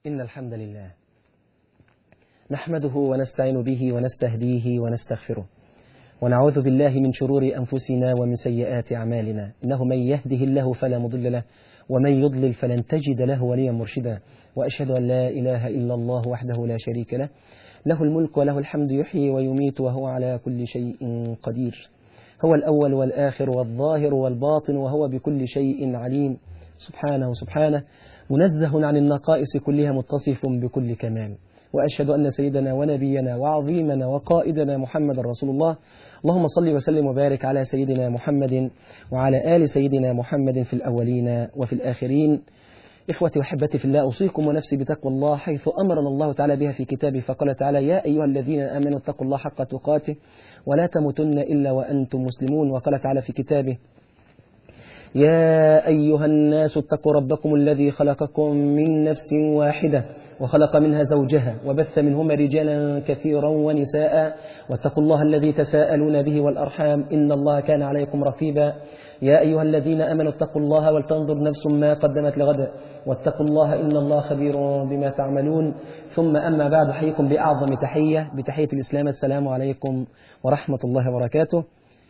إن الحمد لله نحمده ونستعين به ونستهديه ونستغفره ونعوذ بالله من شرور أنفسنا ومن سيئات أعمالنا إنه من يهده الله فلا مضل له ومن يضلل فلن تجد له وليا مرشدا وأشهد أن لا إله إلا الله وحده لا شريك له له الملك وله الحمد يحيي ويميت وهو على كل شيء قدير هو الأول والآخر والظاهر والباطن وهو بكل شيء عليم سبحانه سبحانه منزه عن النقائص كلها متصف بكل كمال وأشهد أن سيدنا ونبينا وعظيمنا وقائدنا محمد رسول الله اللهم صل وسلم وبارك على سيدنا محمد وعلى آل سيدنا محمد في الأولين وفي الآخرين إخوتي وحبتي في الله أوصيكم ونفسي بتقوى الله حيث أمرنا الله تعالى بها في كتابه فقال تعالى يا أيها الذين آمنوا اتقوا الله حق تقاته ولا تموتن إلا وأنتم مسلمون وقال تعالى في كتابه يا أيها الناس اتقوا ربكم الذي خلقكم من نفس واحدة وخلق منها زوجها وبث منهما رجالا كثيرا ونساء واتقوا الله الذي تساءلون به والأرحام إن الله كان عليكم رقيبا يا أيها الذين أمنوا اتقوا الله ولتنظر نفس ما قدمت لغد واتقوا الله إن الله خبير بما تعملون ثم أما بعد حيكم بأعظم تحية بتحية الإسلام السلام عليكم ورحمة الله وبركاته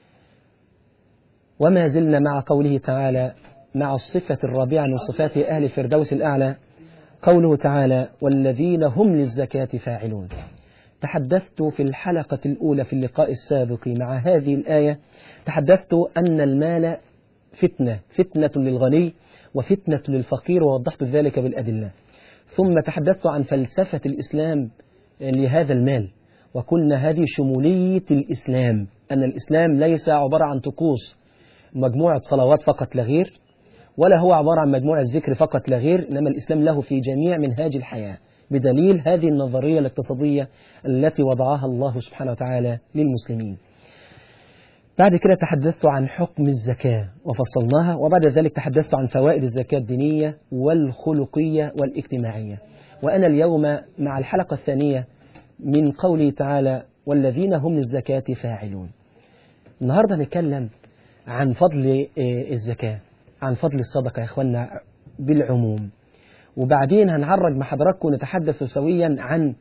وما زلنا مع قوله تعالى مع الصفة الرابعة من صفات أهل الفردوس الأعلى قوله تعالى والذين هم للزكاة فاعلون تحدثت في الحلقة الأولى في اللقاء السابق مع هذه الآية تحدثت أن المال فتنة فتنة للغني وفتنة للفقير ووضحت ذلك بالأدلة ثم تحدثت عن فلسفة الإسلام لهذا المال وقلنا هذه شمولية الإسلام أن الإسلام ليس عبارة عن طقوس مجموعة صلوات فقط لا غير ولا هو عبارة عن مجموعة ذكر فقط لا غير إنما الإسلام له في جميع منهاج الحياة بدليل هذه النظرية الاقتصادية التي وضعها الله سبحانه وتعالى للمسلمين بعد كده تحدثت عن حكم الزكاة وفصلناها وبعد ذلك تحدثت عن فوائد الزكاة الدينية والخلقية والاجتماعية وأنا اليوم مع الحلقة الثانية من قوله تعالى والذين هم للزكاة فاعلون النهاردة نتكلم عن فضل الزكاة عن فضل الصدقة يا إخوانا بالعموم وبعدين هنعرج مع حضراتكم ونتحدث سويا عن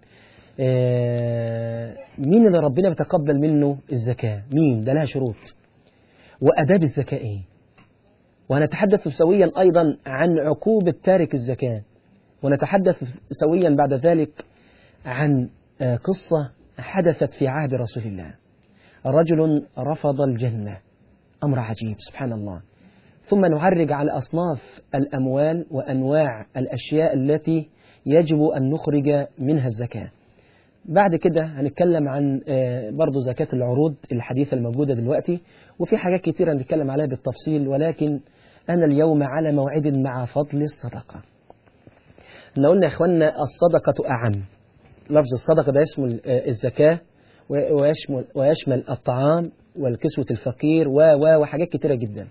مين اللي ربنا بيتقبل منه الزكاة مين ده لها شروط وأداب الزكاة إيه ونتحدث سويا أيضا عن عقوبة تارك الزكاة ونتحدث سويا بعد ذلك عن قصة حدثت في عهد رسول الله رجل رفض الجنة أمر عجيب سبحان الله ثم نعرج على أصناف الأموال وأنواع الأشياء التي يجب أن نخرج منها الزكاة بعد كده هنتكلم عن برضو زكاة العروض الحديثة الموجودة دلوقتي وفي حاجات كتيرة هنتكلم عليها بالتفصيل ولكن أنا اليوم على موعد مع فضل الصدقة احنا قلنا يا إخواننا الصدقة أعم لفظ الصدقة ده اسمه الزكاة ويشمل, ويشمل الطعام والكسوة الفقير و و وحاجات كتيرة جدا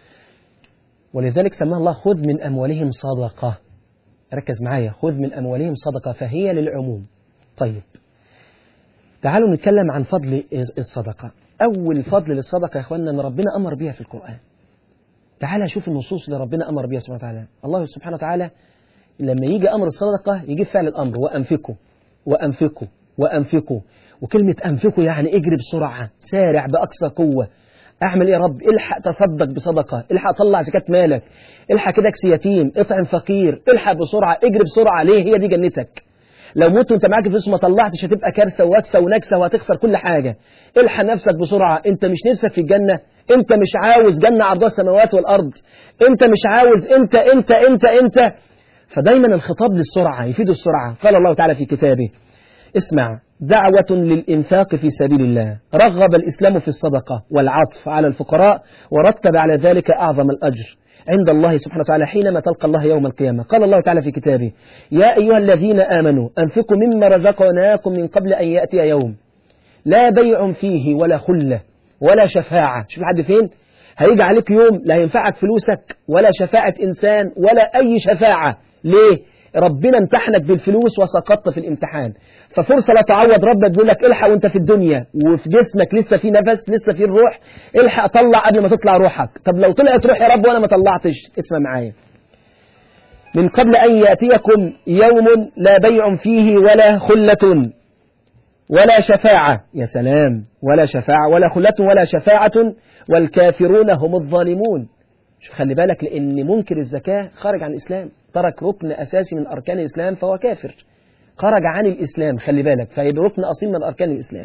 ولذلك سماها الله خذ من أموالهم صدقة ركز معايا خذ من أموالهم صدقة فهي للعموم طيب تعالوا نتكلم عن فضل الصدقة أول فضل للصدقة يا أخواننا أن ربنا أمر بها في القرآن تعالى شوف النصوص اللي ربنا أمر بها سبحانه وتعالى الله سبحانه وتعالى لما يجي أمر الصدقة يجيب فعل الأمر وأنفقوا وأنفقوا وأنفقوا وكلمة أنفقوا يعني اجري بسرعة سارع بأقصى قوة أعمل إيه يا رب الحق تصدق بصدقة الحق طلع زكاة مالك الحق كده اكس يتيم اطعم فقير الحق بسرعة اجري بسرعة ليه هي دي جنتك لو مت وانت معاك فلوس ما طلعتش هتبقى كارثة وكسة ونكسة وهتخسر كل حاجة الحق نفسك بسرعة انت مش نفسك في الجنة انت مش عاوز جنة عرضها السماوات والأرض انت مش عاوز انت انت انت انت فدايما الخطاب للسرعة يفيد السرعة قال الله تعالى في كتابه اسمع دعوة للإنفاق في سبيل الله رغب الإسلام في الصدقة والعطف على الفقراء ورتب على ذلك أعظم الأجر عند الله سبحانه وتعالى حينما تلقى الله يوم القيامة قال الله تعالى في كتابه يا أيها الذين آمنوا أنفقوا مما رزقناكم من قبل أن يأتي يوم لا بيع فيه ولا خلة ولا شفاعة شوف لحد فين هيجي عليك يوم لا ينفعك فلوسك ولا شفاعة إنسان ولا أي شفاعة ليه ربنا امتحنك بالفلوس وسقطت في الامتحان ففرصة لا تعوض ربك بيقول لك الحق وانت في الدنيا وفي جسمك لسه في نفس لسه في الروح الحق طلع قبل ما تطلع روحك طب لو طلعت روح يا رب وانا ما طلعتش اسمع معايا من قبل أن يأتيكم يوم لا بيع فيه ولا خلة ولا شفاعة يا سلام ولا شفاعة ولا خلة ولا شفاعة والكافرون هم الظالمون شوف خلي بالك لأن منكر الزكاة خرج عن الإسلام ترك ركن أساسي من أركان الإسلام فهو كافر خرج عن الإسلام خلي بالك فهيبقى ركن أصيل من أركان الإسلام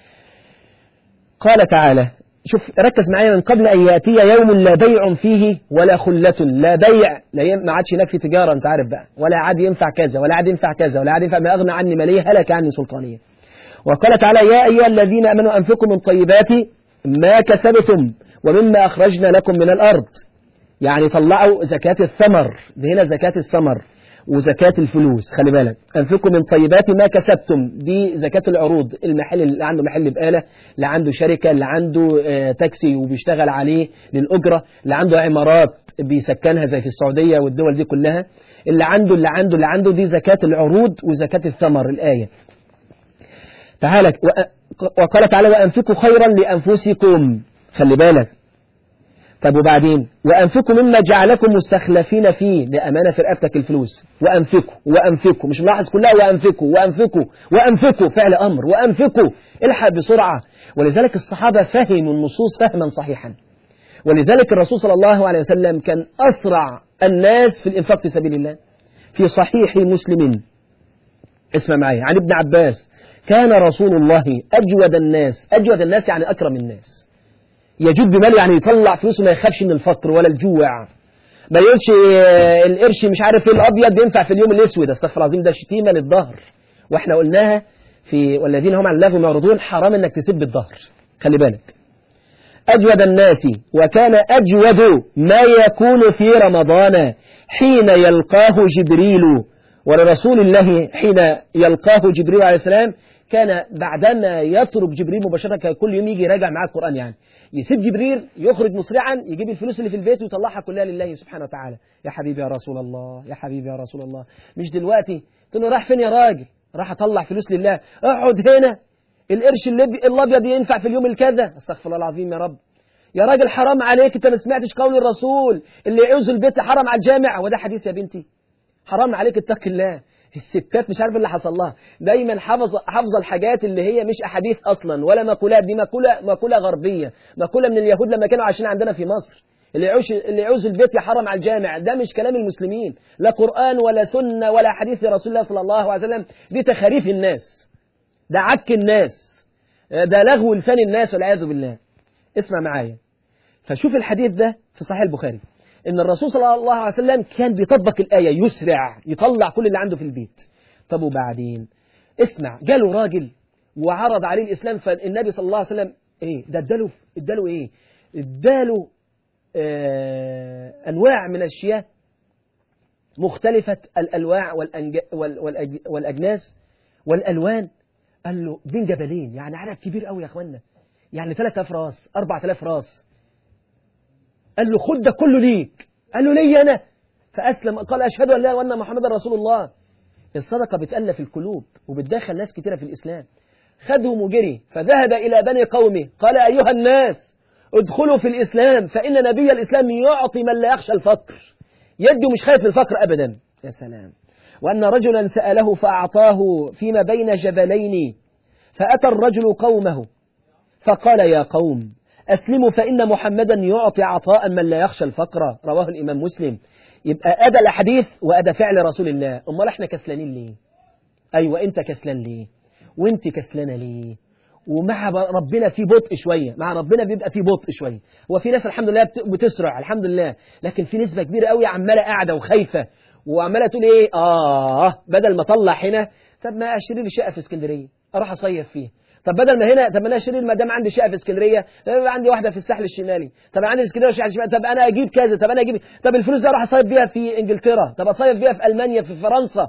قال تعالى شوف ركز معايا من قبل أن يأتي يوم لا بيع فيه ولا خلة لا بيع لا ين... ما عادش هناك في تجارة أنت عارف بقى ولا عاد ينفع كذا ولا عاد ينفع كذا ولا عاد ينفع ما أغنى عني مالية هلك عني سلطانية وقال تعالى يا أيها الذين أمنوا أنفقوا من طيبات ما كسبتم ومما أخرجنا لكم من الأرض يعني طلعوا زكاة الثمر دي هنا زكاة الثمر وزكاة الفلوس خلي بالك أنفقوا من طيبات ما كسبتم دي زكاة العروض المحل اللي عنده محل بقالة اللي عنده شركة اللي عنده آه، تاكسي وبيشتغل عليه للأجرة اللي عنده عمارات بيسكنها زي في السعودية والدول دي كلها اللي عنده اللي عنده اللي عنده دي زكاة العروض وزكاة الثمر الآية تعالى وأ- وقال تعالى وأنفقوا خيرا لأنفسكم خلي بالك طب وبعدين وأنفقوا مما جعلكم مستخلفين فيه لأمانة في رقبتك الفلوس وأنفقوا وأنفقوا مش ملاحظ كلها وأنفقوا وأنفقوا وأنفقوا فعل أمر وأنفقوا الحق بسرعة ولذلك الصحابة فهموا النصوص فهما صحيحا ولذلك الرسول صلى الله عليه وسلم كان أسرع الناس في الإنفاق في سبيل الله في صحيح مسلم اسمع معي عن ابن عباس كان رسول الله أجود الناس أجود الناس يعني أكرم الناس يجود بمال يعني يطلع فلوسه ما يخافش من الفقر ولا الجوع ما يقولش آه، القرش مش عارف ايه الابيض ينفع في اليوم الاسود استغفر الله العظيم ده شتيمه للظهر واحنا قلناها في والذين هم عن اللغو معرضون حرام انك تسب الظهر خلي بالك أجود الناس وكان أجود ما يكون في رمضان حين يلقاه جبريل ولرسول الله حين يلقاه جبريل عليه السلام كان بعدما يترك جبريل مباشرة كان كل يوم يجي يراجع معاه القرآن يعني يسيب جبريل يخرج مسرعا يجيب الفلوس اللي في البيت ويطلعها كلها لله سبحانه وتعالى يا حبيبي يا رسول الله يا حبيبي يا رسول الله مش دلوقتي تقول له راح فين يا راجل راح اطلع فلوس لله اقعد هنا القرش اللي- الابيض ينفع في اليوم الكذا استغفر الله العظيم يا رب يا راجل حرام عليك انت ما سمعتش قول الرسول اللي يعوز البيت حرام على الجامع وده حديث يا بنتي حرام عليك اتق الله الستات مش عارف اللي حصل لها دايما حافظه حافظه الحاجات اللي هي مش احاديث اصلا ولا مقولات دي مقوله مقوله غربيه مقوله من اليهود لما كانوا عايشين عندنا في مصر اللي يعوش اللي يعوز البيت يحرم على الجامع ده مش كلام المسلمين لا قران ولا سنه ولا حديث رسول الله صلى الله عليه وسلم دي تخاريف الناس ده عك الناس ده لغو لسان الناس والعياذ بالله اسمع معايا فشوف الحديث ده في صحيح البخاري ان الرسول صلى الله عليه وسلم كان بيطبق الايه يسرع يطلع كل اللي عنده في البيت طب وبعدين اسمع جاله راجل وعرض عليه الاسلام فالنبي صلى الله عليه وسلم ايه ده اداله اداله ايه اداله آه انواع من الاشياء مختلفه الالواع والأنج... وال... والأج... والاجناس والالوان قال له بين جبلين يعني عدد كبير قوي يا اخوانا يعني 3000 راس 4000 راس قال له خد ده كله ليك قال له لي انا فاسلم قال اشهد ان لا اله وان محمدا رسول الله الصدقه بتالف القلوب وبتدخل ناس كتيره في الاسلام خدهم وجري فذهب الى بني قومه قال ايها الناس ادخلوا في الاسلام فان نبي الاسلام يعطي من لا يخشى الفقر يده مش خايف من الفقر ابدا يا سلام وان رجلا ساله فاعطاه فيما بين جبلين فاتى الرجل قومه فقال يا قوم أسلموا فإن محمدا يعطي عطاء من لا يخشى الفقر رواه الإمام مسلم يبقى أدى الحديث وأدى فعل رسول الله أمال إحنا كسلانين ليه أيوة أنت كسلان ليه وأنت كسلانة ليه ومع ربنا في بطء شوية مع ربنا بيبقى في بطء شوية هو في ناس الحمد لله بت- بتسرع الحمد لله لكن في نسبة كبيرة قوي عمالة قاعدة وخايفة وعمالة تقول إيه آه بدل ما أطلع هنا طب ما أشتري لي شقة في اسكندرية أروح أصيف فيها طب بدل ما هنا طب ما انا اشتري ما دام عندي شقه في اسكندريه طب يبقى عندي واحده في الساحل الشمالي طب عندي اسكندريه شقه الشمالي طب انا اجيب كذا طب انا اجيب طب الفلوس دي اروح اصيف بيها في انجلترا طب اصيف بيها في المانيا في فرنسا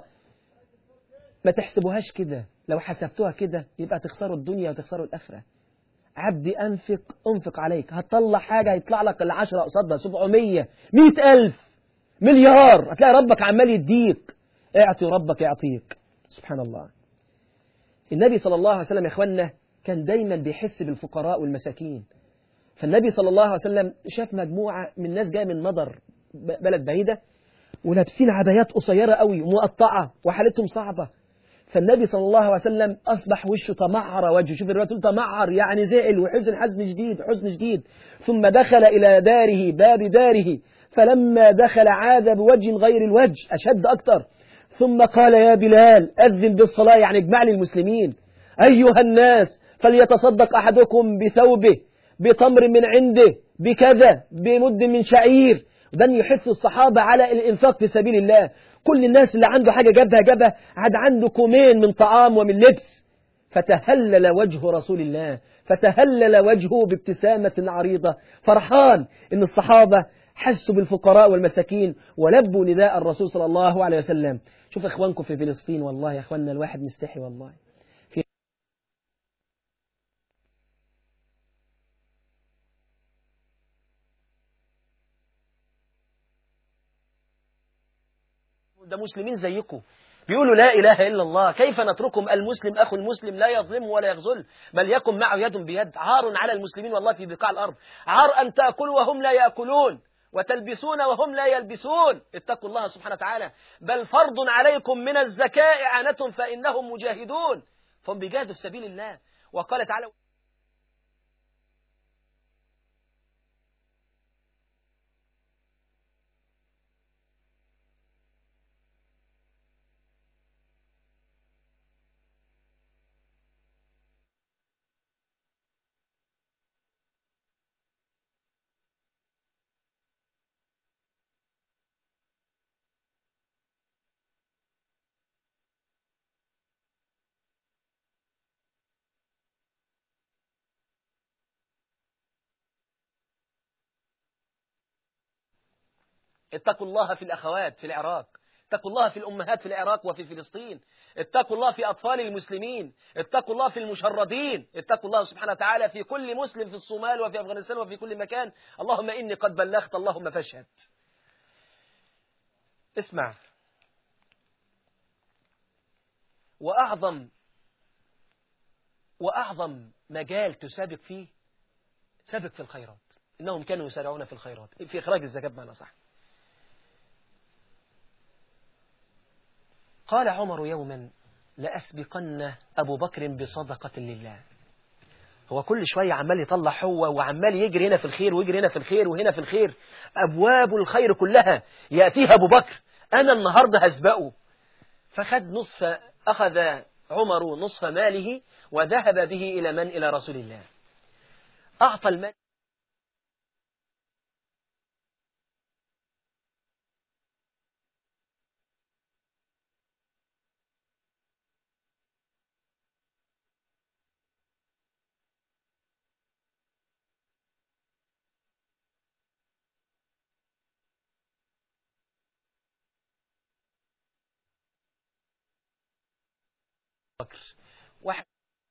ما تحسبوهاش كده لو حسبتوها كده يبقى تخسروا الدنيا وتخسروا الاخره عبدي انفق انفق عليك هتطلع حاجه هيطلع لك العشرة قصادها 700 100000 مليار هتلاقي ربك عمال يديك اعطي ربك يعطيك سبحان الله النبي صلى الله عليه وسلم يا اخوانا كان دايما بيحس بالفقراء والمساكين فالنبي صلى الله عليه وسلم شاف مجموعة من ناس جاية من مضر ب- بلد بعيدة ولابسين عبايات قصيرة قوي ومقطعة وحالتهم صعبة فالنبي صلى الله عليه وسلم أصبح وشه تمعر وجهه شوف الرواية تقول تمعر يعني زعل وحزن حزن جديد حزن جديد ثم دخل إلى داره باب داره فلما دخل عاد بوجه غير الوجه أشد أكتر ثم قال يا بلال أذن بالصلاة يعني اجمع لي المسلمين أيها الناس فليتصدق أحدكم بثوبه بتمر من عنده بكذا بمد من شعير ده يحث الصحابة على الإنفاق في سبيل الله كل الناس اللي عنده حاجة جابها جابها عاد عنده كومين من طعام ومن لبس فتهلل وجه رسول الله فتهلل وجهه بابتسامة عريضة فرحان إن الصحابة حسوا بالفقراء والمساكين ولبوا نداء الرسول صلى الله عليه وسلم شوف إخوانكم في فلسطين والله يا إخواننا الواحد مستحي والله في ده مسلمين زيكم بيقولوا لا إله إلا الله كيف نتركهم المسلم أخو المسلم لا يظلم ولا يغزل بل يكن معه يد بيد عار على المسلمين والله في بقاع الأرض عار أن تأكلوا وهم لا يأكلون وتلبسون وهم لا يلبسون اتقوا الله سبحانه وتعالى بل فرض عليكم من الزكاة إعانة فإنهم مجاهدون فهم بيجاهدوا في سبيل الله وقال تعالى اتقوا الله في الأخوات في العراق اتقوا الله في الأمهات في العراق وفي فلسطين اتقوا الله في أطفال المسلمين اتقوا الله في المشردين اتقوا الله سبحانه وتعالى في كل مسلم في الصومال وفي أفغانستان وفي كل مكان اللهم إني قد بلغت اللهم فاشهد اسمع وأعظم وأعظم مجال تسابق فيه سابق في الخيرات إنهم كانوا يسارعون في الخيرات في إخراج الزكاة بمعنى صح قال عمر يوما لأسبقن أبو بكر بصدقة لله هو كل شوية عمال يطلع هو وعمال يجري هنا في الخير ويجري هنا في الخير وهنا في الخير أبواب الخير كلها يأتيها أبو بكر أنا النهاردة هسبقه فخد نصف أخذ عمر نصف ماله وذهب به إلى من إلى رسول الله أعطى المال بكر واحد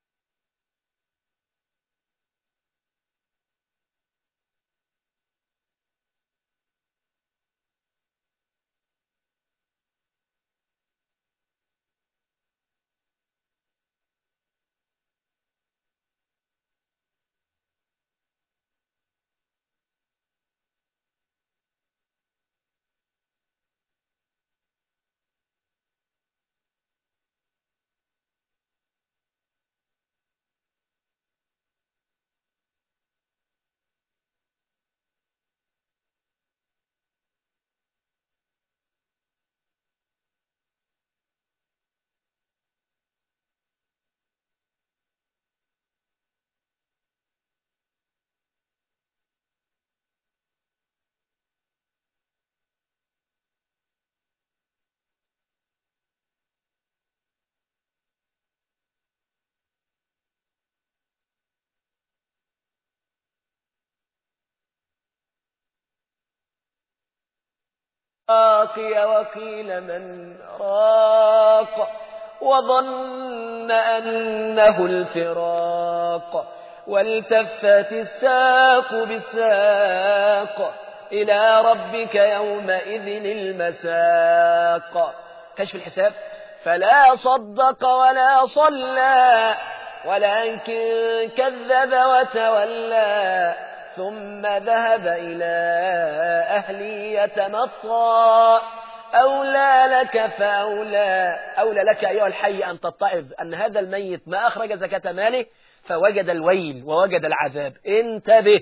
راقي وقيل من راق وظن أنه الفراق والتفت الساق بالساق إلى ربك يومئذ المساق كشف الحساب فلا صدق ولا صلى ولكن كذب وتولى ثم ذهب إلى أهلي يتمطى أولى لك فأولى أولى لك أيها الحي أن تتعظ أن هذا الميت ما أخرج زكاة ماله فوجد الويل ووجد العذاب انتبه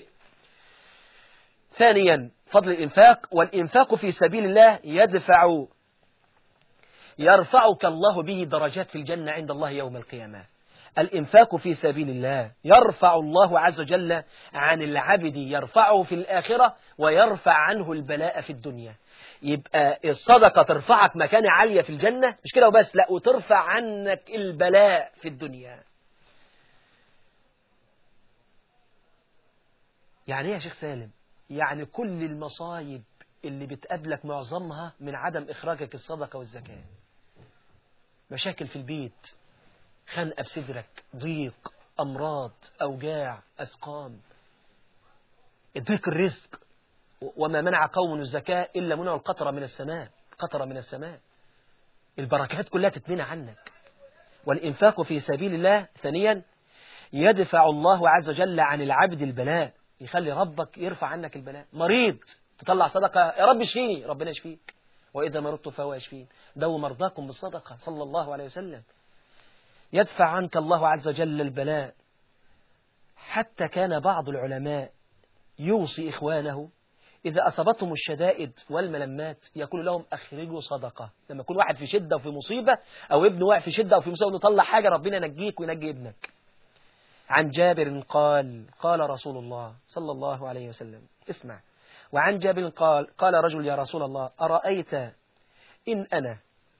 ثانيا فضل الإنفاق والإنفاق في سبيل الله يدفع يرفعك الله به درجات في الجنة عند الله يوم القيامة الإنفاق في سبيل الله يرفع الله عز وجل عن العبد يرفعه في الآخرة ويرفع عنه البلاء في الدنيا يبقى الصدقة ترفعك مكانة عالية في الجنة مش كده وبس لا وترفع عنك البلاء في الدنيا يعني ايه يا شيخ سالم يعني كل المصايب اللي بتقابلك معظمها من عدم إخراجك الصدقة والزكاة مشاكل في البيت خنقة بصدرك ضيق أمراض أوجاع أسقام ضيق الرزق وما منع قوم الزكاة إلا منع القطرة من السماء قطرة من السماء البركات كلها تتمنى عنك والإنفاق في سبيل الله ثانيا يدفع الله عز وجل عن العبد البلاء يخلي ربك يرفع عنك البلاء مريض تطلع صدقة يا رب اشفيني ربنا يشفيك وإذا مرضت فهو يشفين دو مرضاكم بالصدقة صلى الله عليه وسلم يدفع عنك الله عز وجل البلاء حتى كان بعض العلماء يوصي إخوانه إذا أصابتهم الشدائد والملمات يقول لهم أخرجوا صدقة لما يكون واحد في شدة وفي مصيبة أو ابنه واقع في شدة وفي مصيبة نطلع حاجة ربنا ينجيك وينجي ابنك عن جابر قال قال رسول الله صلى الله عليه وسلم اسمع وعن جابر قال قال رجل يا رسول الله أرأيت إن أنا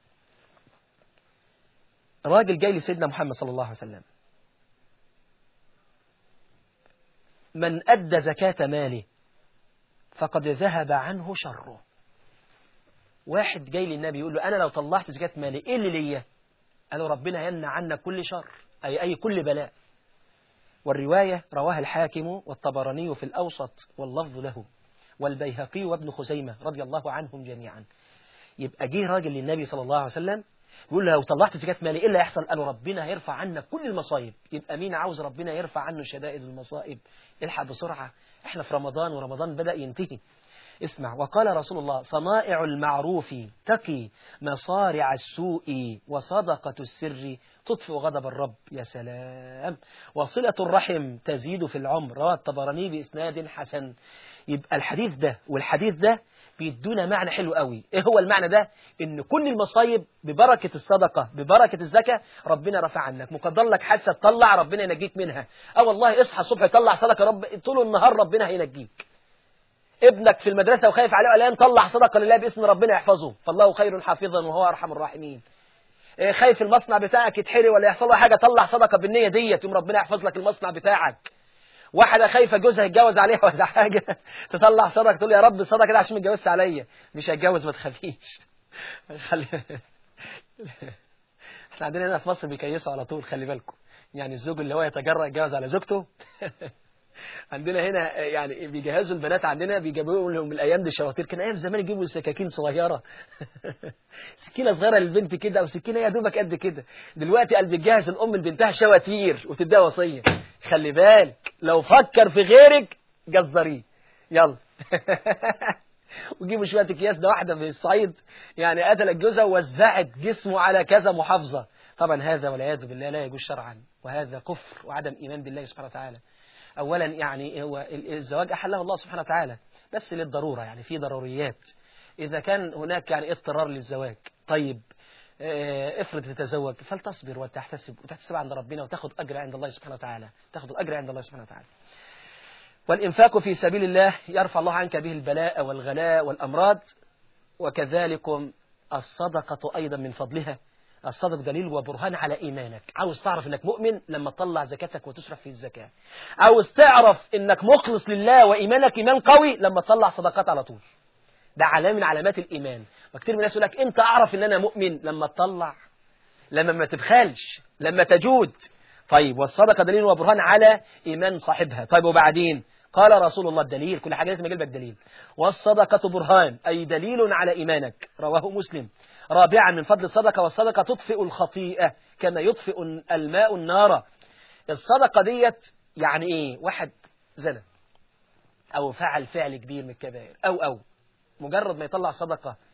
راجل جاي لسيدنا محمد صلى الله عليه وسلم من أدى زكاة ماله فقد ذهب عنه شره واحد جاي للنبي يقول له أنا لو طلعت زكاة مالي إيه اللي ليا قالوا ربنا يمنع عنك كل شر أي أي كل بلاء والرواية رواها الحاكم والطبراني في الأوسط واللفظ له والبيهقي وابن خزيمة رضي الله عنهم جميعا يبقى جه راجل للنبي صلى الله عليه وسلم يقول له لو طلعت زكاة مالي إيه اللي هيحصل قالوا ربنا هيرفع عنك كل المصايب يبقى مين عاوز ربنا يرفع عنه شدائد المصائب الحق بسرعة احنا في رمضان ورمضان بدأ ينتهي اسمع وقال رسول الله صنائع المعروف تقي مصارع السوء وصدقة السر تطفئ غضب الرب يا سلام وصلة الرحم تزيد في العمر رواه الطبراني بإسناد حسن يبقى الحديث ده والحديث ده بيدونا معنى حلو قوي ايه هو المعنى ده ان كل المصايب ببركة الصدقة ببركة الزكاة ربنا رفع عنك مقدر لك حادثة تطلع ربنا ينجيك منها اه والله اصحى الصبح طلع صدقة رب طول النهار ربنا هينجيك ابنك في المدرسة وخايف عليه قلقان طلع صدقة لله باسم ربنا يحفظه فالله خير حافظا وهو أرحم الراحمين إيه خايف المصنع بتاعك يتحرق ولا يحصل له حاجة طلع صدقة بالنية ديت يوم ربنا يحفظ لك المصنع بتاعك واحدة خايفة جوزها يتجوز عليها ولا حاجة تطلع صدقة تقول يا رب الصدقة كده عشان ما تجوزش عليا مش هتجوز ما تخافيش خلي احنا عندنا هنا في مصر بيكيسوا على طول خلي بالكم يعني الزوج اللي هو يتجرأ يتجوز على زوجته عندنا هنا يعني بيجهزوا البنات عندنا بيجيبوا لهم الايام دي الشواطير كان ايام زمان يجيبوا سكاكين صغيره سكينه صغيره للبنت كده او سكينه يا دوبك قد كده دلوقتي قال بتجهز الام لبنتها شواتير وتديها وصيه خلي بالك لو فكر في غيرك جزريه يلا وجيبوا شويه اكياس ده واحده من الصعيد يعني قتلت جوزها ووزعت جسمه على كذا محافظه طبعا هذا والعياذ بالله لا يجوز شرعا وهذا كفر وعدم ايمان بالله سبحانه وتعالى أولا يعني هو الزواج أحله الله سبحانه وتعالى بس للضرورة يعني في ضروريات إذا كان هناك يعني اضطرار للزواج طيب افرض تتزوج فلتصبر وتحتسب وتحتسب عند ربنا وتاخذ أجر عند الله سبحانه وتعالى تاخذ الأجر عند الله سبحانه وتعالى والإنفاق في سبيل الله يرفع الله عنك به البلاء والغلاء والأمراض وكذلك الصدقة أيضا من فضلها الصدق دليل وبرهان على إيمانك عاوز تعرف إنك مؤمن لما تطلع زكاتك وتصرف في الزكاة عاوز تعرف إنك مخلص لله وإيمانك إيمان قوي لما تطلع صدقات على طول ده علامة من علامات الإيمان وكتير من الناس يقول لك إمتى أعرف إن أنا مؤمن لما تطلع لما ما تبخلش لما تجود طيب والصدقة دليل وبرهان على إيمان صاحبها طيب وبعدين قال رسول الله الدليل كل حاجة لازم يجيب لك دليل والصدقة برهان أي دليل على إيمانك رواه مسلم رابعا من فضل الصدقة والصدقة تطفئ الخطيئة كما يطفئ الماء النار الصدقة ديت يعني ايه واحد زنا او فعل فعل كبير من الكبائر او او مجرد ما يطلع صدقة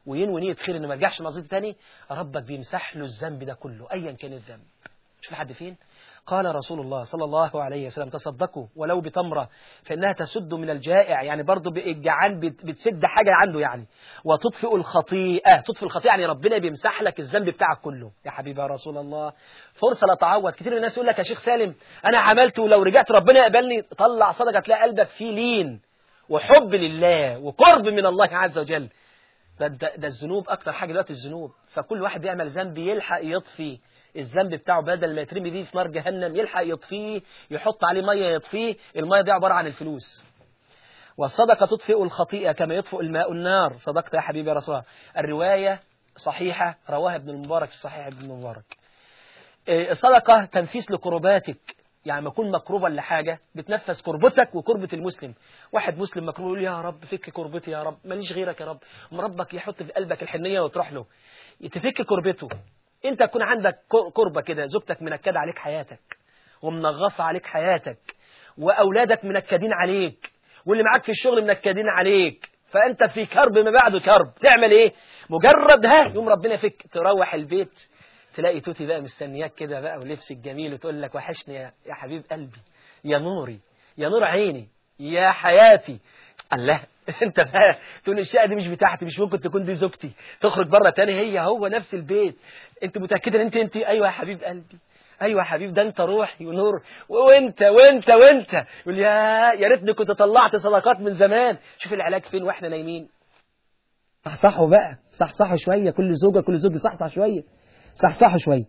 وينوي نية خير إنه ما يرجعش معصيته تاني ربك بيمسح له الذنب ده كله أيا كان الذنب شوف لحد فين قال رسول الله صلى الله عليه وسلم تصدقوا ولو بتمرة فإنها تسد من الجائع يعني برضه الجعان بتسد حاجة عنده يعني وتطفئ الخطيئة تطفئ الخطيئة يعني ربنا بيمسح لك الذنب بتاعك كله يا حبيبي يا رسول الله فرصة لا تعوض كتير من الناس يقول لك يا شيخ سالم أنا عملت ولو رجعت ربنا يقبلني طلع صدقة تلاقي قلبك فيه لين وحب لله وقرب من الله عز وجل ده, ده, ده الذنوب أكتر حاجة دلوقتي الذنوب فكل واحد بيعمل ذنب يلحق يطفي الذنب بتاعه بدل ما يترمي بيه في نار جهنم يلحق يطفيه يحط عليه مية يطفيه المية دي عبارة عن الفلوس والصدقة تطفئ الخطيئة كما يطفئ الماء النار صدقت يا حبيبي يا رسول الله الرواية صحيحة رواها ابن المبارك في صحيح ابن المبارك الصدقة تنفيس لكرباتك يعني ما يكون مكروب ولا حاجة بتنفس كربتك وكربة المسلم واحد مسلم مكروب يقول يا رب فك كربتي يا رب ماليش غيرك يا رب ربك يحط في قلبك الحنية وتروح له تفك كربته انت تكون عندك كربة كده زوجتك منكدة عليك حياتك ومنغصة عليك حياتك وأولادك منكدين عليك واللي معاك في الشغل منكدين عليك فأنت في كرب ما بعده كرب تعمل ايه مجرد ها يوم ربنا يفك تروح البيت تلاقي توتي بقى مستنياك كده بقى ولبس الجميل وتقول لك وحشني يا, يا حبيب قلبي يا نوري يا نور عيني يا حياتي الله انت بقى تقول الشقه دي مش بتاعتي مش ممكن تكون دي زوجتي تخرج بره تاني هي هو نفس البيت انت متاكده ان انت انت ايوه يا حبيب قلبي ايوه يا حبيب ده انت روحي ونور وانت وانت وانت يقول يا يا ريتني كنت طلعت صدقات من زمان شوف العلاج فين واحنا نايمين صحصحوا بقى صحصحوا شويه كل زوجه كل زوج صحصح شويه صحصحوا شويه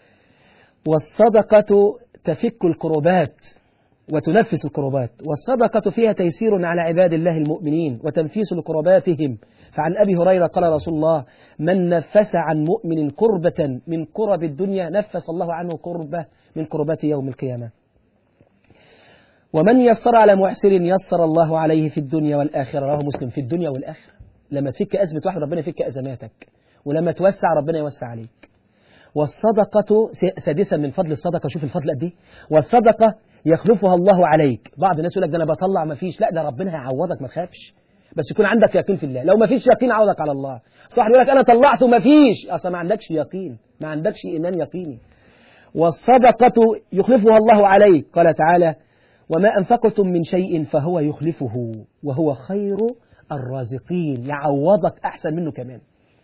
والصدقه تفك الكروبات وتنفس الكربات والصدقة فيها تيسير على عباد الله المؤمنين وتنفيس لكرباتهم فعن أبي هريرة قال رسول الله من نفس عن مؤمن كربة من كرب الدنيا نفس الله عنه كربة من كربات يوم القيامة ومن يسر على محسر يسر الله عليه في الدنيا والآخرة رواه مسلم في الدنيا والآخرة لما تفك أزمة واحد ربنا يفك أزماتك ولما توسع ربنا يوسع عليك والصدقة سادسا من فضل الصدقة شوف الفضل قد ايه والصدقة يخلفها الله عليك بعض الناس يقول لك ده انا بطلع ما فيش لا ده ربنا هيعوضك ما تخافش بس يكون عندك يقين في الله لو ما فيش يقين عوضك على الله صح يقول لك انا طلعت وما فيش اصلا ما عندكش يقين ما عندكش ايمان يقيني والصدقة يخلفها الله عليك قال تعالى وما أنفقتم من شيء فهو يخلفه وهو خير الرازقين يعوضك أحسن منه كمان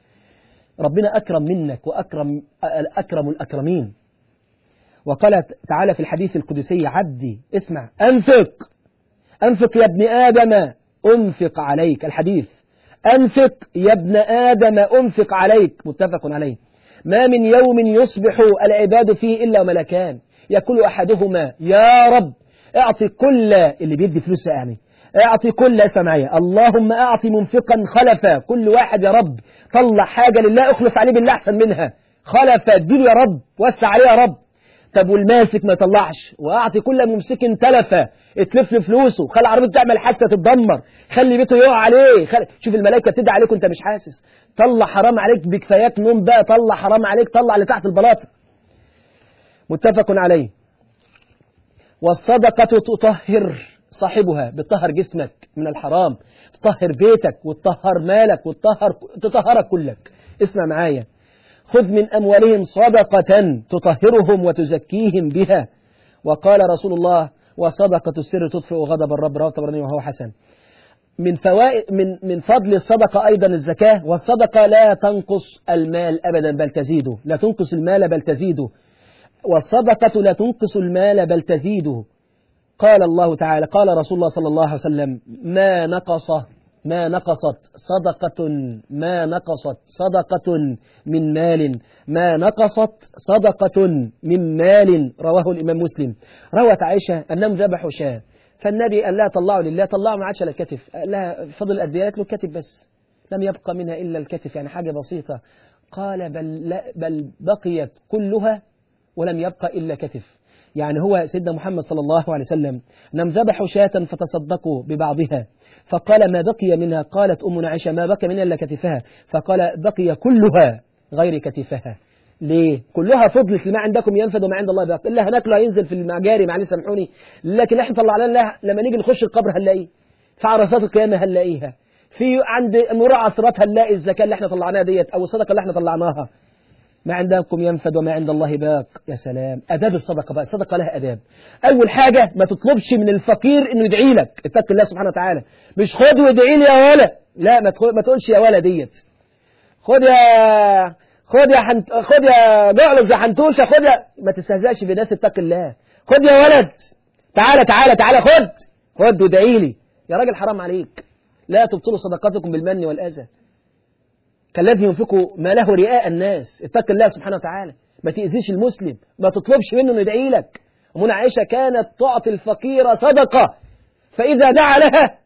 ربنا أكرم منك وأكرم أكرم الأكرمين وقال تعالى في الحديث القدسي عبدي اسمع أنفق أنفق يا ابن آدم أنفق عليك الحديث أنفق يا ابن آدم أنفق عليك متفق عليه ما من يوم يصبح العباد فيه إلا ملكان يقول أحدهما يا رب اعطي كل اللي بيدي فلوس يعني اعطي كل سمعية اللهم اعطي منفقا خلفا كل واحد يا رب طلع حاجة لله اخلف عليه بالله احسن منها خلفا اديله يا رب وسع عليه يا رب طب والماسك ما يطلعش واعطي كل ممسك تلفة اتلف له فلوسه خلي عربيته تعمل حادثه تتدمر خلي بيته يقع عليه خلي... شوف الملائكه بتدعي عليك وانت مش حاسس طلع حرام عليك بكفايات نوم بقى طلع حرام عليك طلع اللي تحت البلاطه متفق عليه والصدقه تطهر صاحبها بتطهر جسمك من الحرام تطهر بيتك وتطهر مالك وتطهر تطهرك كلك اسمع معايا خذ من أموالهم صدقة تطهرهم وتزكيهم بها وقال رسول الله وصدقة السر تطفئ غضب الرب رواه الطبراني وهو حسن من فوائد من من فضل الصدقة أيضا الزكاة والصدقة لا تنقص المال أبدا بل تزيده لا تنقص المال بل تزيده والصدقة لا تنقص المال بل تزيده قال الله تعالى قال رسول الله صلى الله عليه وسلم ما نقص ما نقصت صدقة ما نقصت صدقة من مال ما نقصت صدقة من مال رواه الإمام مسلم روت عائشة أنهم ذبحوا شاة فالنبي قال لها طلعوا لله طلعوا ما عادش على الكتف قال لها فضل قد له الكتف بس لم يبقى منها إلا الكتف يعني حاجة بسيطة قال بل, لا بل بقيت كلها ولم يبقى إلا كتف يعني هو سيدنا محمد صلى الله عليه وسلم نم ذبحوا شاة فتصدقوا ببعضها فقال ما بقي منها قالت أمنا عائشة ما بقي منها إلا كتفها فقال بقي كلها غير كتفها ليه؟ كلها فضلت لما عندكم ينفد وما عند الله باقي إلا هناكله هينزل في المجاري معلش سامحوني لكن احنا طلع لنا لما نيجي نخش القبر هنلاقيه في عرصات القيامة هنلاقيها في عند مرور عصرتها نلاقي الزكاة اللي احنا طلعناها ديت أو الصدقة اللي احنا طلعناها ما عندكم ينفد وما عند الله باق يا سلام أداب الصدقة بقى الصدقة لها أداب أول حاجة ما تطلبش من الفقير إنه يدعي لك اتق الله سبحانه وتعالى مش خد وادعي لي يا ولا لا ما تخ- ما تقولش يا ولا ديت خد يا خد يا حنت... خد يا جعلز يا حنتوشه خد يا ما تستهزأش بناس اتق الله خد يا ولد تعالى تعالى تعالى خد خد وادعي لي يا راجل حرام عليك لا تبطلوا صدقاتكم بالمن والأذى كالذي ينفق ماله رئاء الناس اتق الله سبحانه وتعالى ما تأذيش المسلم ما تطلبش منه انه يدعي لك أمنا عائشة كانت تعطي الفقير صدقة فإذا دعا لها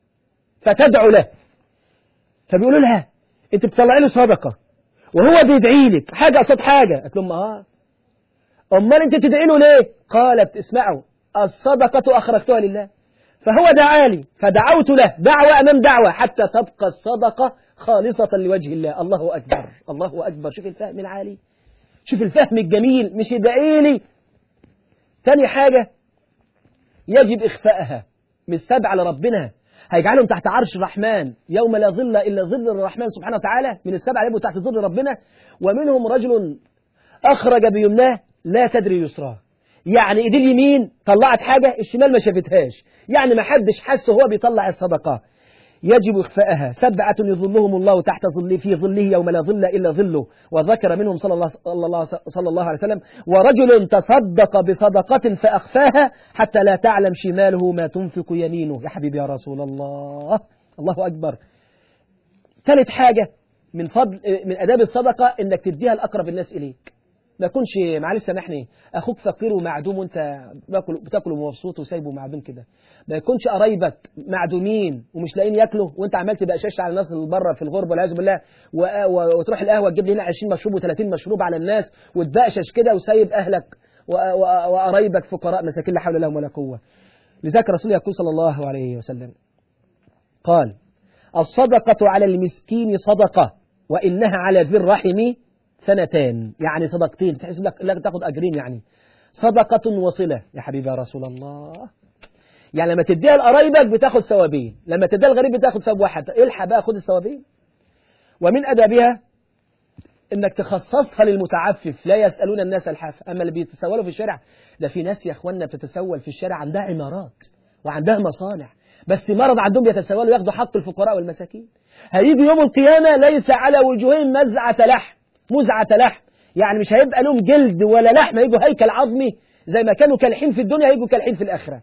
فتدعو له فبيقولوا لها انت بتطلعي له صدقة وهو بيدعي لك حاجة قصاد حاجة قالت لهم اه امال انت تدعي له ليه قالت اسمعوا الصدقة اخرجتها لله فهو دعالي فدعوت له دعوة امام دعوة حتى تبقى الصدقة خالصة لوجه الله الله اكبر الله اكبر شوف الفهم العالي شوف الفهم الجميل مش يدعي لي تاني حاجة يجب إخفائها مش سبع لربنا هيجعلهم تحت عرش الرحمن يوم لا ظل إلا ظل الرحمن سبحانه وتعالى من السبع يبقوا تحت ظل ربنا ومنهم رجل أخرج بيمناه لا تدري يسراه يعني ايديه اليمين طلعت حاجة الشمال ما شافتهاش يعني ما حدش حس وهو بيطلع الصدقة يجب إخفاءها سبعة يظلهم الله تحت ظله في ظله يوم لا ظل إلا ظله وذكر منهم صلى الله, صلى الله, صلى الله عليه وسلم ورجل تصدق بصدقة فأخفاها حتى لا تعلم شماله ما تنفق يمينه يا حبيبي يا رسول الله الله أكبر ثالث حاجة من فضل من أداب الصدقة إنك تديها لأقرب الناس إليك ما يكونش معلش سامحني اخوك فقير ومعدوم وانت باكل بتاكل ومبسوط وسايبه معدوم كده ما يكونش قرايبك معدومين ومش لاقيين ياكلوا وانت عمال تبقى شاش على الناس اللي بره في الغربه والعياذ بالله و- و- وتروح القهوه تجيب لي هنا 20 مشروب و30 مشروب على الناس وتبقشش كده وسايب اهلك و- و- وقرايبك فقراء مساكين لا حول لهم ولا قوه لذلك رسول يقول صلى الله عليه وسلم قال الصدقة على المسكين صدقة وإنها على ذي الرحم سنتان يعني صدقتين تحس لك لا تاخد أجرين يعني صدقة وصلة يا حبيبي يا رسول الله يعني لما تديها لقرايبك بتاخد ثوابين لما تديها للغريب بتاخد ثواب واحد الحق بقى خد الثوابين ومن أدابها انك تخصصها للمتعفف لا يسألون الناس الحاف اما اللي بيتسولوا في الشارع ده في ناس يا اخوانا بتتسول في الشارع عندها عمارات وعندها مصانع بس مرض عندهم بيتسولوا ياخدوا حق الفقراء والمساكين هيجي يوم القيامة ليس على وجوههم مزعة لحم مزعة لحم يعني مش هيبقى لهم جلد ولا لحم هيجوا هيكل عظمي زي ما كانوا كالحين في الدنيا هيجوا كالحين في الآخرة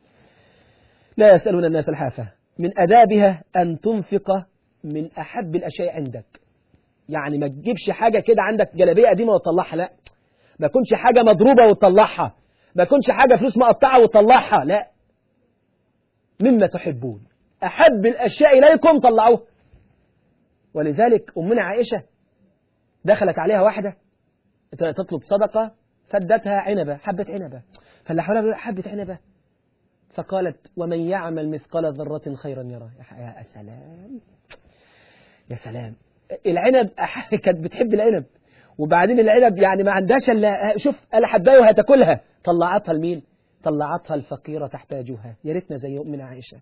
لا يسألون الناس الحافة من أدابها أن تنفق من أحب الأشياء عندك يعني ما تجيبش حاجة كده عندك جلابية قديمة وتطلعها لا ما يكونش حاجة مضروبة وتطلعها ما يكونش حاجة فلوس مقطعة وتطلعها لا مما تحبون أحب الأشياء إليكم طلعوها ولذلك أمنا عائشة دخلت عليها واحدة تطلب صدقة فدتها عنبة حبة عنبة فاللي حولها حبة عنبة فقالت ومن يعمل مثقال ذرة خيرا يراه يا سلام يا سلام العنب كانت بتحب العنب وبعدين العنب يعني ما عندهاش الا شوف الا حبايه وهتاكلها طلعتها لمين طلعتها الفقيرة تحتاجها يا ريتنا زي أمنا عائشة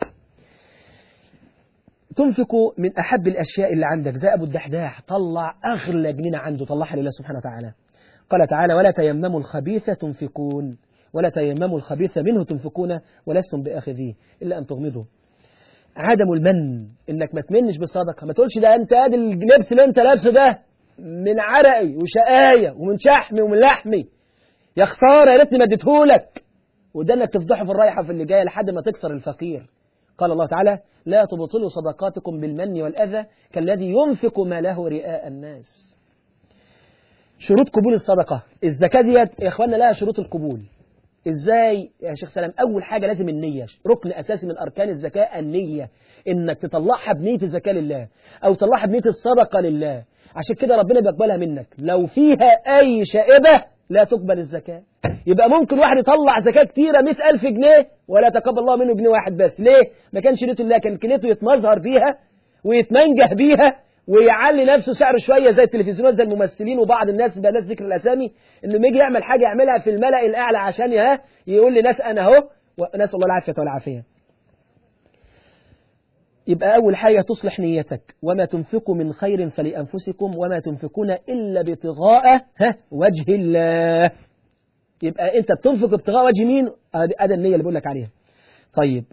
تنفق من أحب الأشياء اللي عندك زي أبو الدحداح طلع أغلى جنينة عنده طلعها لله سبحانه وتعالى قال تعالى ولا تيمموا الخبيث تنفقون ولا تيمموا الخبيث منه تنفقون ولستم بآخذيه إلا أن تغمضوا عدم المن انك ما تمنش بالصدقه ما تقولش ده انت ادي اللبس اللي انت لابسه ده من عرقي وشقايه ومن شحمي ومن لحمي يا خساره يا ريتني ما اديتهولك وده انك تفضحه في الرايحه في اللي جايه لحد ما تكسر الفقير قال الله تعالى لا تبطلوا صدقاتكم بالمن والاذى كالذي ينفق ماله رئاء الناس شروط قبول الصدقه الزكاه ديت يا اخوانا لها شروط القبول ازاي يا شيخ سلام اول حاجه لازم النيه ركن اساسي من اركان الزكاه النيه انك تطلعها بنيه الزكاه لله او تطلعها بنيه الصدقه لله عشان كده ربنا بيقبلها منك لو فيها اي شائبه لا تقبل الزكاه يبقى ممكن واحد يطلع زكاه كتيره 100000 جنيه ولا تقبل الله منه جنيه واحد بس ليه ما كانش نيته الله كان نيته يتمظهر بيها ويتمنجه بيها ويعلي نفسه سعره شويه زي التلفزيونات زي الممثلين وبعض الناس بلاش ذكر الاسامي انه لما يجي يعمل حاجه يعملها في الملا الاعلى عشان ها يقول لناس انا اهو ونسال الله العافيه والعافيه يبقى أول حاجة تصلح نيتك وما تنفقوا من خير فلأنفسكم وما تنفقون إلا ابتغاء ها وجه الله يبقى أنت بتنفق ابتغاء وجه مين هذا النية اللي بقول لك عليها طيب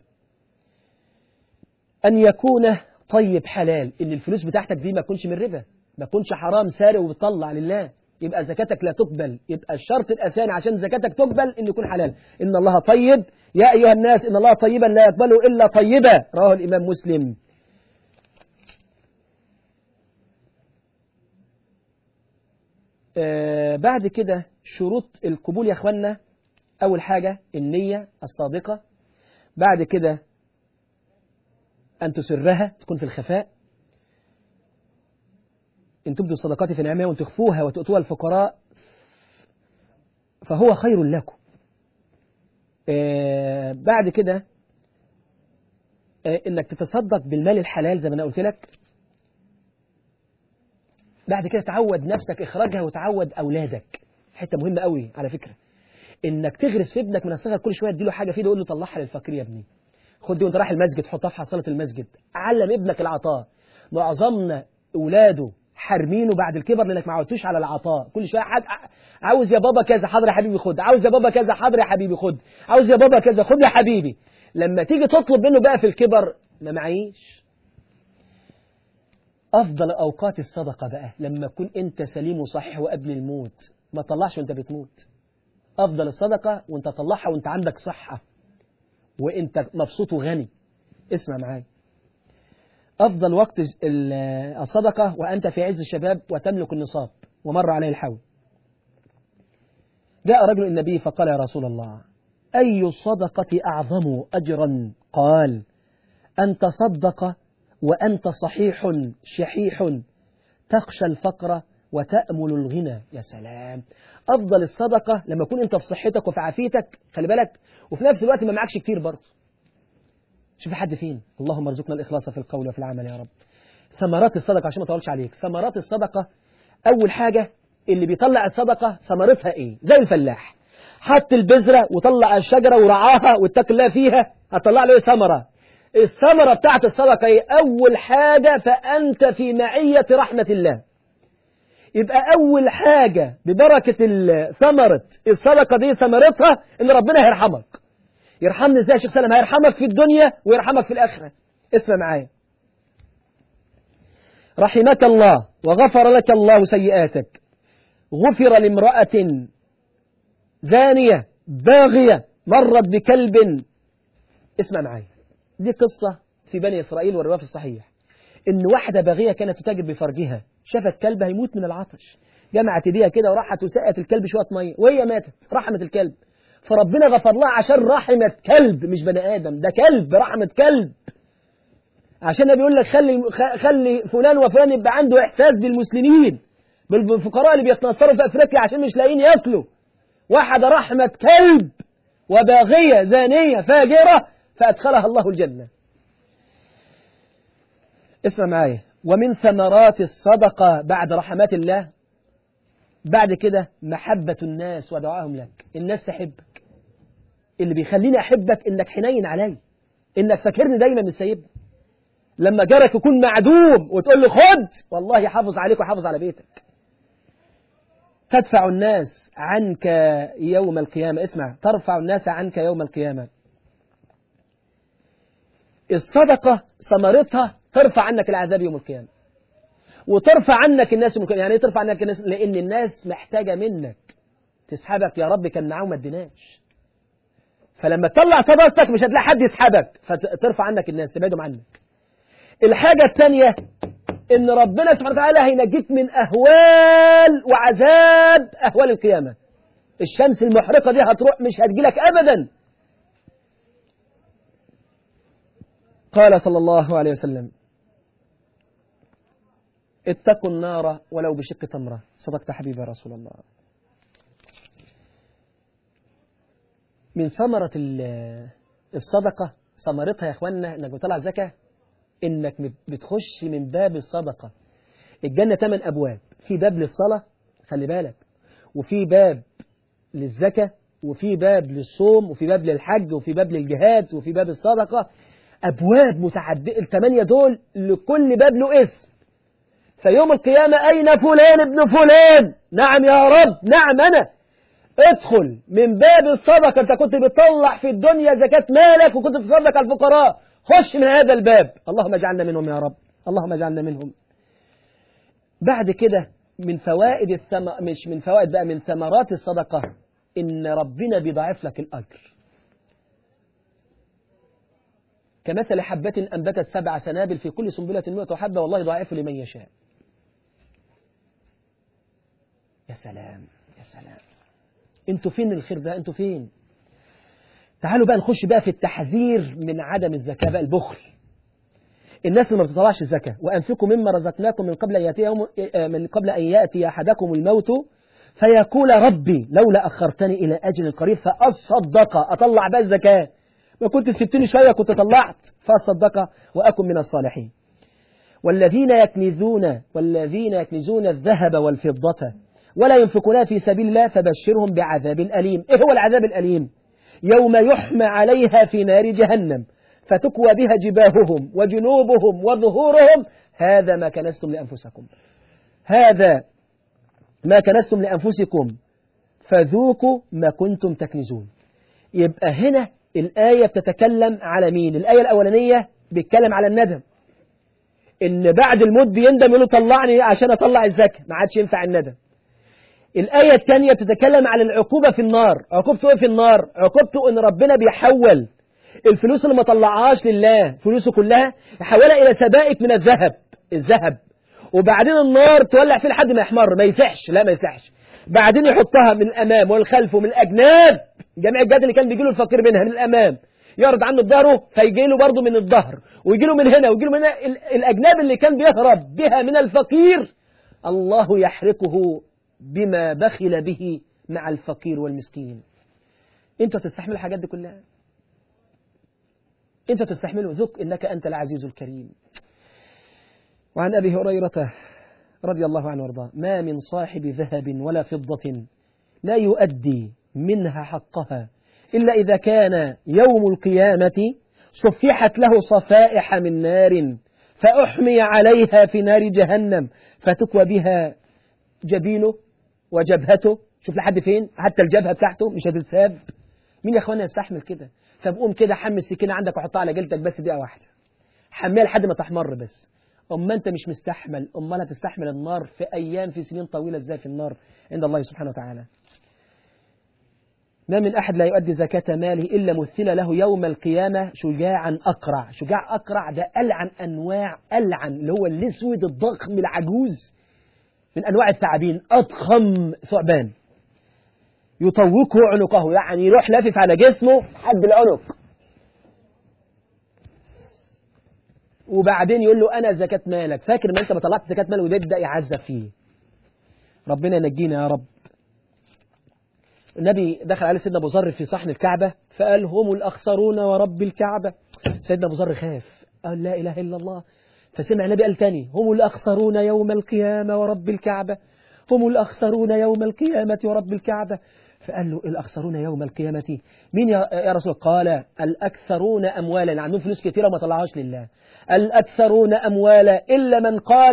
أن يكون طيب حلال إن الفلوس بتاعتك دي ما تكونش من ربا ما تكونش حرام سارق وبتطلع لله يبقى زكاتك لا تقبل يبقى الشرط الأثاني عشان زكاتك تقبل إن يكون حلال إن الله طيب يا أيها الناس إن الله طيبا لا يقبل إلا طيبا رواه الإمام مسلم آه بعد كده شروط القبول يا أخوانا أول حاجة النية الصادقة بعد كده أن تسرها تكون في الخفاء إن تبدوا الصدقات في نعمها وأن تخفوها وتؤتوها الفقراء فهو خير لكم آه بعد كده آه إنك تتصدق بالمال الحلال زي ما أنا قلت لك بعد كده تعود نفسك إخراجها وتعود أولادك حتة مهمة قوي على فكرة إنك تغرس في ابنك من الصغر كل شوية تديله حاجة فيه يقول له طلعها للفقير يا ابني خد دي وانت رايح المسجد حطها في حصاله المسجد علم ابنك العطاء معظمنا اولاده حارمينه بعد الكبر لانك ما عودتوش على العطاء كل شويه حد عاوز يا بابا كذا حاضر يا حبيبي خد عاوز يا بابا كذا حاضر يا حبيبي خد عاوز يا بابا كذا خد يا حبيبي لما تيجي تطلب منه بقى في الكبر ما معيش افضل اوقات الصدقه بقى لما تكون انت سليم وصحيح وقبل الموت ما تطلعش وانت بتموت افضل الصدقه وانت تطلعها وانت عندك صحه وانت مبسوط وغني اسمع معايا افضل وقت الصدقه وانت في عز الشباب وتملك النصاب ومر عليه الحول جاء رجل النبي فقال يا رسول الله اي الصدقه اعظم اجرا قال ان تصدق وانت صحيح شحيح تخشى الفقر وتأمل الغنى يا سلام أفضل الصدقة لما يكون أنت في صحتك وفي عافيتك خلي بالك وفي نفس الوقت ما معكش كتير برضه شوف حد فين اللهم ارزقنا الإخلاص في القول وفي العمل يا رب ثمرات الصدقة عشان ما اطولش عليك ثمرات الصدقة أول حاجة اللي بيطلع الصدقة ثمرتها إيه زي الفلاح حط البذرة وطلع الشجرة ورعاها واتقى الله فيها هتطلع له ثمرة الثمرة بتاعت الصدقة إيه أول حاجة فأنت في معية رحمة الله يبقى أول حاجة ببركة ثمرة الصدقة دي ثمرتها إن ربنا هيرحمك يرحمني إزاي يا شيخ سلام هيرحمك في الدنيا ويرحمك في الآخرة اسمع معايا رحمك الله وغفر لك الله سيئاتك غفر لامرأة زانية باغية مرت بكلب اسمع معايا دي قصة في بني إسرائيل والرواية في الصحيح إن واحدة باغية كانت تتاجر بفرجها شافت كلب هيموت من العطش جمعت ايديها كده وراحت وسقت الكلب شويه ميه وهي ماتت رحمت الكلب فربنا غفر لها عشان رحمت كلب مش بني ادم ده كلب رحمت كلب عشان النبي بيقول لك خلي خلي فلان وفلان يبقى عنده احساس بالمسلمين بالفقراء اللي بيتنصروا في افريقيا عشان مش لاقيين ياكلوا واحده رحمت كلب وباغيه زانيه فاجره فادخلها الله الجنه اسمع معايا ومن ثمرات الصدقة بعد رحمات الله بعد كده محبة الناس ودعائهم لك الناس تحبك اللي بيخليني أحبك إنك حنين علي إنك فاكرني دايما من سيدنا لما جارك يكون معدوم وتقول له خد والله يحافظ عليك ويحافظ على بيتك تدفع الناس عنك يوم القيامة اسمع ترفع الناس عنك يوم القيامة الصدقة ثمرتها ترفع عنك العذاب يوم القيامة وترفع عنك الناس يوم القيامة يعني ايه ترفع عنك الناس لأن الناس محتاجة منك تسحبك يا رب كان معاهم ما اديناش فلما تطلع صدقتك مش هتلاقي حد يسحبك فترفع عنك الناس تبعدهم عنك الحاجة الثانية ان ربنا سبحانه وتعالى هينجيك من اهوال وعذاب اهوال القيامة الشمس المحرقة دي هتروح مش هتجيلك ابدا قال صلى الله عليه وسلم اتقوا النار ولو بشق تمرة صدقت حبيبي رسول الله من ثمرة الصدقة ثمرتها يا اخوانا انك بتطلع زكاة انك بتخش من باب الصدقة الجنة ثمان ابواب في باب للصلاة خلي بالك وفي باب للزكاة وفي باب للصوم وفي باب للحج وفي باب للجهاد وفي باب الصدقة أبواب متعددة الثمانية دول لكل باب له اسم فيوم القيامة أين فلان ابن فلان نعم يا رب نعم أنا ادخل من باب الصدقة أنت كنت بتطلع في الدنيا زكاة مالك وكنت تصدق على الفقراء خش من هذا الباب اللهم اجعلنا منهم يا رب اللهم اجعلنا منهم بعد كده من فوائد الثم... مش من فوائد بقى من ثمرات الصدقة إن ربنا بيضاعف لك الأجر كمثل حبة أنبتت سبع سنابل في كل سنبلة مئة حبة والله يضاعف لمن يشاء يا سلام يا سلام انتوا فين الخير ده انتوا فين تعالوا بقى نخش بقى في التحذير من عدم الزكاة بقى البخل الناس اللي ما بتطلعش الزكاة وأنفقوا مما رزقناكم من قبل أن يأتي يوم من قبل أن يأتي أحدكم الموت فيقول ربي لولا أخرتني إلى أجل قريب فأصدق أطلع بقى الزكاة ما كنت سبتني شوية كنت طلعت فأصدق وأكن من الصالحين والذين يكنزون والذين يكنزون الذهب والفضة ولا ينفقونها في سبيل الله فبشرهم بعذاب أليم إيه هو العذاب الأليم يوم يحمى عليها في نار جهنم فتكوى بها جباههم وجنوبهم وظهورهم هذا ما كنستم لأنفسكم هذا ما كنستم لأنفسكم فذوقوا ما كنتم تكنزون يبقى هنا الآية بتتكلم على مين الآية الأولانية بيتكلم على الندم إن بعد الموت بيندم يقول له طلعني عشان أطلع الزكاة ما عادش ينفع الندم الآية الثانية بتتكلم على العقوبة في النار عقوبته إيه في النار عقوبته إن ربنا بيحول الفلوس اللي ما طلعهاش لله فلوسه كلها يحولها إلى سبائك من الذهب الذهب وبعدين النار تولع فيه لحد ما يحمر ما يسحش لا ما يسحش بعدين يحطها من الأمام والخلف ومن الأجناب جميع الجهات اللي كان بيجي له الفقير منها من الأمام يعرض عنه ظهره فيجي له برضه من الظهر ويجي له من هنا ويجي له من هنا الأجناب اللي كان بيهرب بها من الفقير الله يحرقه بما بخل به مع الفقير والمسكين انت تستحمل الحاجات دي كلها انت تستحمله ذك انك انت العزيز الكريم وعن ابي هريره رضي الله عنه وارضاه ما من صاحب ذهب ولا فضه لا يؤدي منها حقها الا اذا كان يوم القيامه صفحت له صفائح من نار فاحمي عليها في نار جهنم فتكوى بها جبينه وجبهته شوف لحد فين حتى الجبهة بتاعته مش هتتساب مين يا اخوانا يستحمل كده طب قوم كده حمل السكينة عندك وحطها على جلدك بس دقيقة واحدة حميها لحد ما تحمر بس أما أنت مش مستحمل أمال هتستحمل النار في أيام في سنين طويلة إزاي في النار عند الله سبحانه وتعالى ما من أحد لا يؤدي زكاة ماله إلا مثل له يوم القيامة شجاعا أقرع شجاع أقرع ده ألعن أنواع ألعن اللي هو الأسود الضخم العجوز من أنواع الثعابين أضخم ثعبان يطوقه عنقه يعني يروح لافف على جسمه حد العنق وبعدين يقول له أنا زكاة مالك فاكر ما أنت ما طلعت زكاة مال ويبدأ يعذب فيه ربنا ينجينا يا رب النبي دخل عليه سيدنا أبو ذر في صحن الكعبة فقال هم الأخسرون ورب الكعبة سيدنا أبو ذر خاف قال لا إله إلا الله فسمع النبي قال تاني هم الأخسرون يوم القيامة ورب الكعبة هم الأخسرون يوم القيامة ورب الكعبة فقال له الأخسرون يوم القيامة مين يا رسول قال الأكثرون أموالا عندهم فلوس كثيرة وما طلعهاش لله الأكثرون أموالا إلا من قال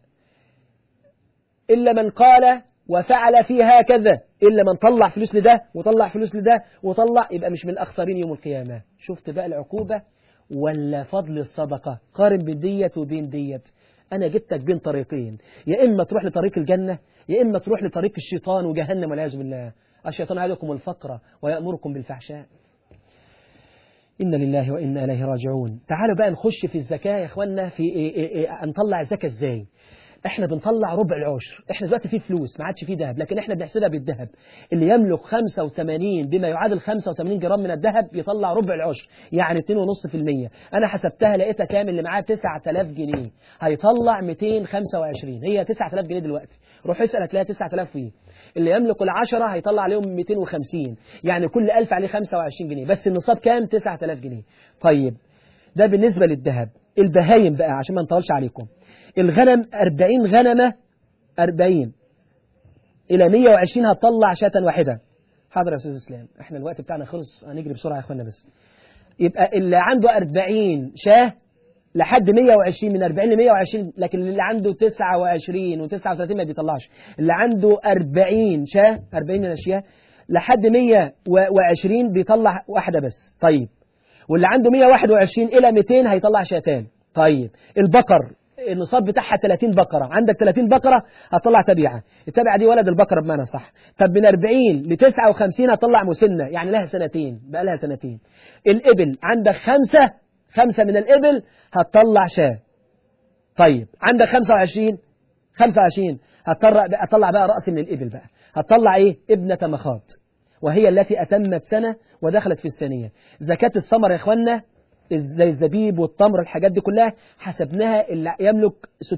إلا من قال وفعل في هكذا إلا من طلع فلوس لده وطلع فلوس لده وطلع يبقى مش من الأخسرين يوم القيامة شفت بقى العقوبة ولا فضل الصدقة قارن بين ديت وبين ديت أنا جبتك بين طريقين يا إما تروح لطريق الجنة يا إما تروح لطريق الشيطان وجهنم والعياذ بالله الشيطان يعدكم الفقر ويأمركم بالفحشاء إن لله وإنا إليه راجعون تعالوا بقى نخش في الزكاة يا إخواننا في إيه إيه إيه نطلع الزكاة إزاي احنا بنطلع ربع العشر احنا دلوقتي في فلوس ما عادش في ذهب لكن احنا بنحسبها بالذهب اللي يملك 85 بما يعادل 85 جرام من الذهب يطلع ربع العشر يعني 2.5% انا حسبتها لقيتها كام اللي معاه 9000 جنيه هيطلع 225 هي 9000 جنيه دلوقتي روح اسال هتلاقيها 9000 فيه اللي يملك العشرة هيطلع عليهم 250 يعني كل 1000 عليه 25 جنيه بس النصاب كام 9000 جنيه طيب ده بالنسبة للذهب البهايم بقى عشان ما نطولش عليكم الغنم 40 غنمة 40 إلى 120 هتطلع شاة واحدة حاضر يا أستاذ إسلام إحنا الوقت بتاعنا خلص هنجري بسرعة يا إخوانا بس يبقى اللي عنده 40 شاه لحد 120 من 40 ل 120 لكن اللي عنده 29 و39 ما بيطلعش اللي عنده 40 شاه 40 من الشياه لحد 120 بيطلع واحدة بس طيب واللي عنده 121 إلى 200 هيطلع شاتان طيب البقر النصاب بتاعها 30 بقرة عندك 30 بقرة هتطلع تبيعة التبعة دي ولد البقرة بمعنى صح طب من 40 ل 59 هتطلع مسنة يعني لها سنتين بقى لها سنتين الإبل عندك خمسة خمسة من الإبل هتطلع شاه طيب عندك 25 25 هتطلع هتطلع بقى رأس من الإبل بقى هتطلع إيه ابنة مخاض وهي التي أتمت سنة ودخلت في الثانية زكاة الثمر يا إخوانا زي الزبيب والتمر الحاجات دي كلها حسبناها اللي يملك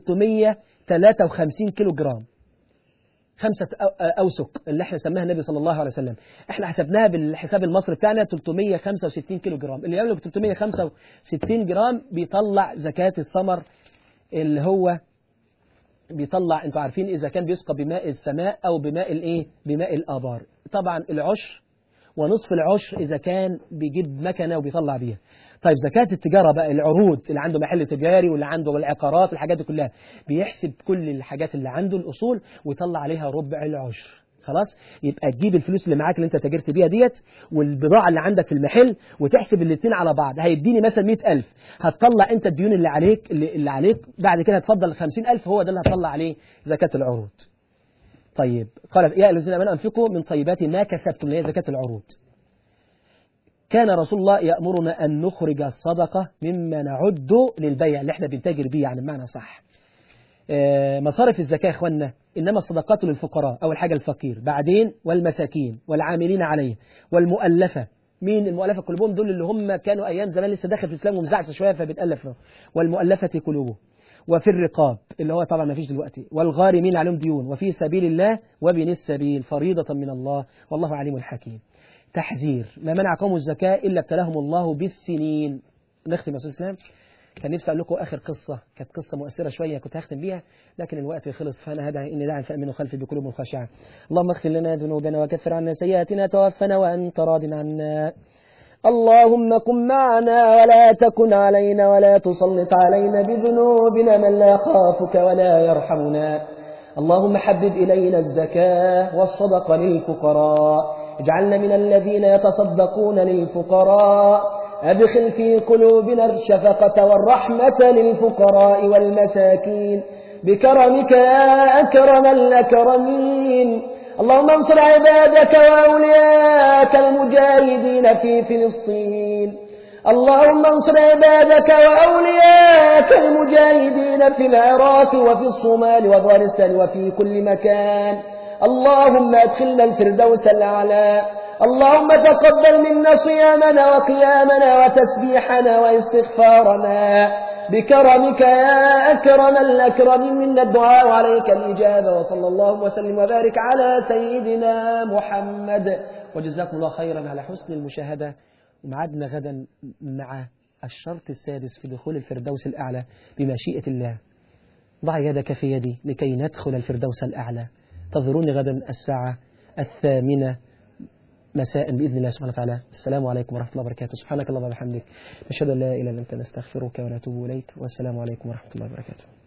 653 كيلو جرام خمسة أوسق اللي احنا سماها النبي صلى الله عليه وسلم احنا حسبناها بالحساب المصري بتاعنا 365 كيلو جرام اللي يملك 365 جرام بيطلع زكاة الثمر اللي هو بيطلع انتوا عارفين اذا كان بيسقى بماء السماء او بماء الايه بماء الابار طبعا العشر ونصف العشر اذا كان بيجيب مكنه وبيطلع بيها طيب زكاة التجارة بقى العروض اللي عنده محل تجاري واللي عنده العقارات الحاجات دي كلها بيحسب كل الحاجات اللي عنده الأصول ويطلع عليها ربع العشر خلاص يبقى تجيب الفلوس اللي معاك اللي انت تاجرت بيها ديت والبضاعة اللي عندك في المحل وتحسب الاثنين على بعض هيديني مثلا 100000 هتطلع انت الديون اللي عليك اللي, اللي عليك بعد كده هتفضل 50000 هو ده اللي هتطلع عليه زكاة العروض طيب قال يا الذين امنوا انفقوا من طيبات ما كسبتم اللي هي زكاة العروض كان رسول الله يأمرنا أن نخرج الصدقة مما نعد للبيع اللي احنا بنتاجر بيه يعني بمعنى صح مصارف الزكاة يا اخوانا إنما الصدقات للفقراء أول حاجة الفقير بعدين والمساكين والعاملين عليه والمؤلفة مين المؤلفة قلوبهم دول اللي هم كانوا أيام زمان لسه داخل في الإسلام ومزعزع شوية فبتألف والمؤلفة قلوبهم وفي الرقاب اللي هو طبعا ما فيش دلوقتي والغارمين عليهم ديون وفي سبيل الله وبن السبيل فريضة من الله والله عليم حكيم تحذير ما منع قوم الزكاة إلا ابتلاهم الله بالسنين نختم يا أستاذ إسلام كان نفسي أقول لكم آخر قصة كانت قصة مؤثرة شوية كنت هختم بيها لكن الوقت خلص فأنا هدعي إني داعي فأمن خلفي بقلوب خاشعة اللهم اغفر لنا ذنوبنا وكفر عنا سيئاتنا توفنا وأنت راض عنا اللهم كن معنا ولا تكن علينا ولا تسلط علينا بذنوبنا من لا يخافك ولا يرحمنا اللهم حبب إلينا الزكاة والصدقة للفقراء اجعلنا من الذين يتصدقون للفقراء أدخل في قلوبنا الشفقة والرحمة للفقراء والمساكين بكرمك يا أكرم الأكرمين اللهم انصر عبادك وأولياءك المجاهدين في فلسطين اللهم انصر عبادك وأولياءك المجاهدين في العراق وفي الصومال وافغانستان وفي كل مكان اللهم ادخلنا الفردوس الأعلى اللهم تقبل منا صيامنا وقيامنا وتسبيحنا واستغفارنا بكرمك يا أكرم الأكرمين منا الدعاء عليك الإجابة وصلى الله وسلم وبارك على سيدنا محمد وجزاكم الله خيرا على حسن المشاهدة ومعادنا غدا مع الشرط السادس في دخول الفردوس الأعلى بمشيئة الله ضع يدك في يدي لكي ندخل الفردوس الأعلى تظهروني غدا الساعة الثامنة مساء بإذن الله سبحانه وتعالى السلام عليكم ورحمة الله وبركاته سبحانك اللهم وبحمدك نشهد أن لا إله إلا أنت نستغفرك ونتوب إليك والسلام عليكم ورحمة الله وبركاته